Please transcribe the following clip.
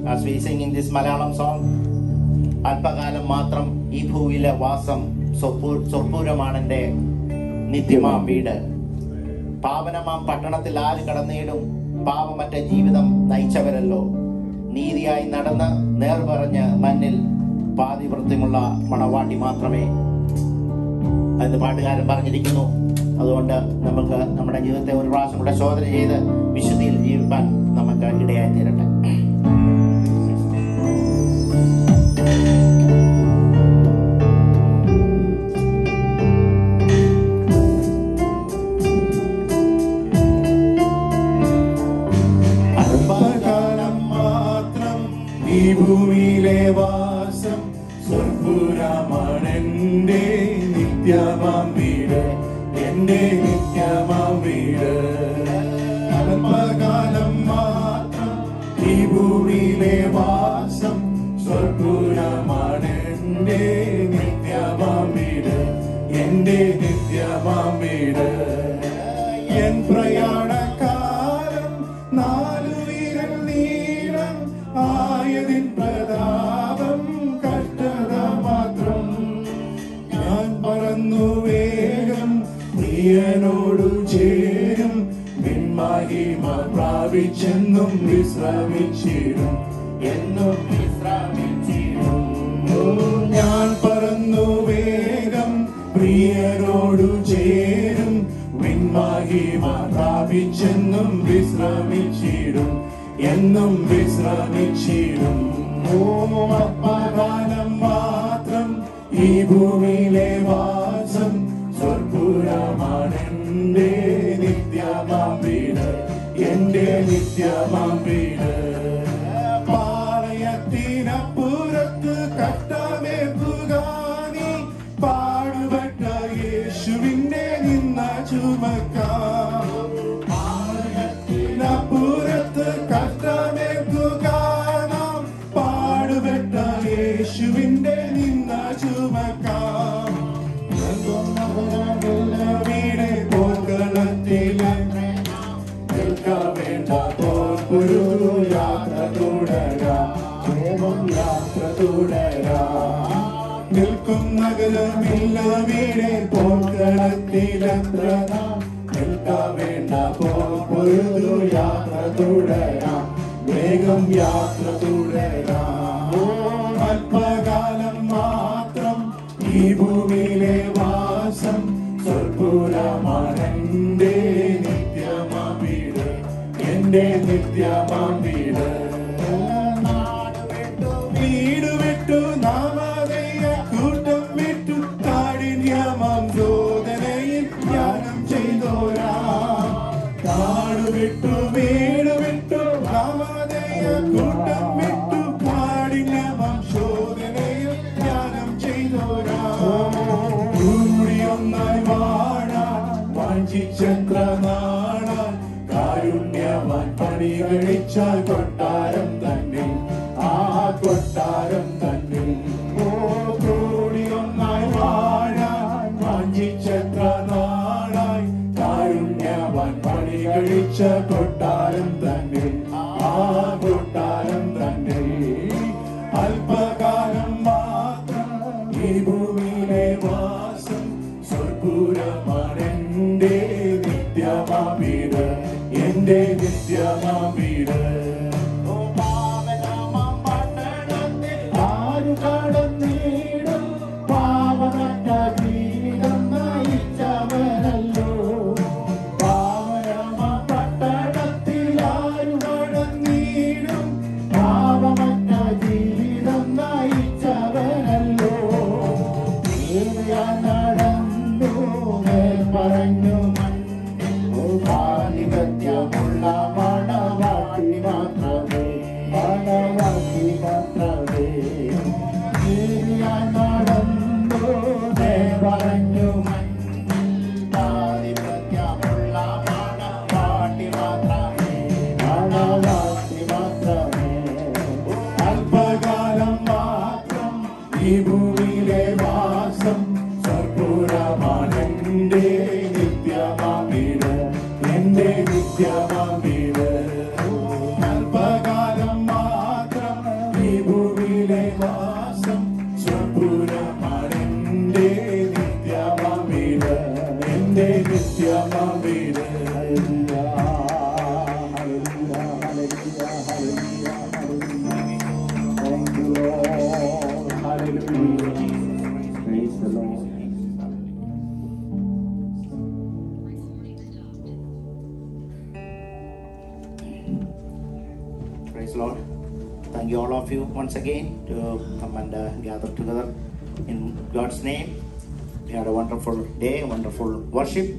as we sing in this Malayalam song, അല്പകാലം മാത്രം ഈ ഭൂവിലെ വാസം സ്വപ്പൂ- സ്വപ്പൂരമാണെന്റെ നിത്യമാം വീട് പാവനമാം പട്ടണത്തിൽ ആര് കടന്നിടും പാവമറ്റ ജീവിതം നയിച്ചവരല്ലോ നീതിയായി നടന്ന് നേർ പറഞ്ഞ് മണ്ണിൽ പാതിവൃത്യമുള്ള മണവാട്ടി മാത്രമേ എന്ന് പാട്ടുകാരൻ പറഞ്ഞിരിക്കുന്നു അതുകൊണ്ട് നമുക്ക് നമ്മുടെ ജീവിതത്തെ ഒരു പ്രാവശ്യം കൂടെ ശോധന ചെയ്ത് വിശുദ്ധിയിൽ ജീവിക്കാൻ നമുക്ക് ഇടയായി തീരട്ടെ അല്പകാലം മാത്രം ഈ ഭൂമിയിലെ വാസം സ്വർഗുരമാണെന്റെ നിത്യമാം വീട് എന്റെ നിത്യമാം വീട് അല്പകാലം മാത്രം ഈ ഭൂമിയിലെ വാസം സ്വർഗുരമാണെന്റെ നിത്യമാം വീട് എന്റെ നിത്യമാം വീട് എൻ പ്രയാണകാലം നാലു വിരൽ നീളം ആയതിൻ പ്രതാപം കഷ്ടത മാത്രം ഞാൻ പറന്നു വേഗം പ്രിയനോടു ചേരും വിൺമഹിമ പ്രാപിച്ചെന്നും വിശ്രമിച്ചിടും എന്നും വിശ്രമിച്ചിടും ഓ, ഞാൻ പറന്നു വേഗം പ്രിയനോടു ചേരും വിൺമഹിമ പ്രാപിച്ചെന്നും വിശ്രമിച്ചിടും എന്നും വിശ്രമിച്ചിടും ഓ അപ്പകാലം മാത്രം ഈ ഭൂമിയിലെ വാസം സ്വർഗുരമാണെന്റെ നിത്യമാം വീട് എന്റെ നിത്യമാം വീട് പാളയത്തിനപ്പുറത്ത് കഷ്ടമേൽക്കുകയാണി പാടുപെട്ട യേശുവിന്റെ നിന്ന ചുമക്കാം പാളയത്തിനപ്പുറത്ത് കഷ്ടമേൽക്കുകയാണാം പാടുപെട്ട യേശുവിന്റെ നിന്ന ചുമക്കാം വീടെ പോർക്കളത്തിലെ നിൽക്കവേണ്ട ഒരു യാത്ര തുടരാം പ്രേമം യാത്ര തുടരാം നിൽക്കും നഗരമില്ല വീടെ പോർക്കളത്തിലത്ര നാം നിൽക്കവേണ്ട ഒരു യാത്ര തുടരാം വേഗം യാത്ര തുടരാം അല്പകാലം മാത്രം ഈ ഭൂമിയിലെ വാസം സ്വർഗുരമാണെന്റെ നിത്യമാം വീട് എന്റെ നിത്യമാം വീട് വീട് വിട്ടു നാമതയ കൂട്ടം വിട്ടു കാഠിന്യമാം ചോദനയിൽ ധ്യാനം ചെയ്തോരാ കാട് വിട്ടു വീട് വിട്ടു നാമതയ കൂട്ടം വിട്ടു കാഠിന്യമാം ശോധനയിൽ ധ്യാനം ചെയ്തോരാ കൂടി ഒന്നായി വാഴാൻ വാഞ്ചിച്ചെത്ര നാളാൻ കാരുണ്യവാൻ പണി കഴിച്ച കൊട്ടാരം തന്നെ ആ കൊട്ടാരം തന്നെ ഓ കൂടി ഒന്നായി വാഴാൻ വാഞ്ചിച്ചെത്ര നാളായി കാരുണ്യവാൻ പണി കഴിച്ച കൊട്ടാരം തന്നെ ആ കൊട്ടാരം തന്നെ അല്പകാലം മാത്രം ഈ ഭൂമിയിലെ വാസം സ്വർഗുരമാണെന്റെ നിത്യമാം വീട് എന്റെ നിത്യമാം വീട് ഓ പാവനമാം പട്ടണത്തിൽ ആരു കടന്നിടും പാവനറ്റ ജീവിതം നയിച്ചവരല്ലോ പാവനമാം പട്ടണത്തിൽ എന്റെ നിത്യമാം വീട് Thank you, Lord. Hallelujah. Praise the Lord. Praise the Lord. Thank you all of you once again to come and uh, gather together in God's name. We had a wonderful day, wonderful worship.